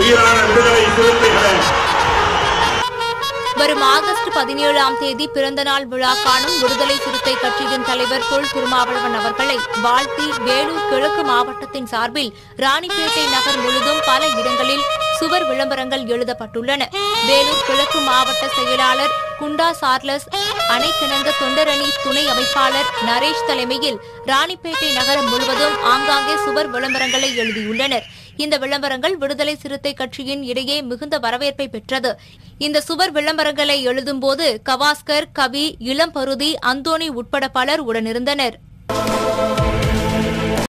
உயிரான விடுதலை சிறுத்தைகளை வரும் ஆகஸ்ட் பதினேழாம் தேதி பிறந்தநாள் விழா காணும் விடுதலை சிறுத்தை கட்சியின் தலைவர் தொல் திருமாவளவன் அவர்களை வாழ்த்தி வேலூர் கிழக்கு மாவட்டத்தின் சார்பில் ராணிப்பேட்டை நகர் முழுதும் பல இடங்களில் சுவர் விளம்பரங்கள் எழுதப்பட்டுள்ளன வேலூர் கிழக்கு மாவட்ட செயலாளர் குண்டா சார்லஸ் அணைக்கிணங்க தொண்டரணி துணை அமைப்பாளர் நரேஷ் தலைமையில் ராணிப்பேட்டை நகரம் முழுவதும் ஆங்காங்கே சுவர் விளம்பரங்களை எழுதியுள்ளனர் இந்த விளம்பரங்கள் விடுதலை சிறுத்தை கட்சியின் இடையே மிகுந்த வரவேற்பை பெற்றது இந்த சுவர் விளம்பரங்களை எழுதும்போது கவாஸ்கர் கவி இளம்பருதி அந்தோணி உட்பட பலர் உடனிருந்தனர்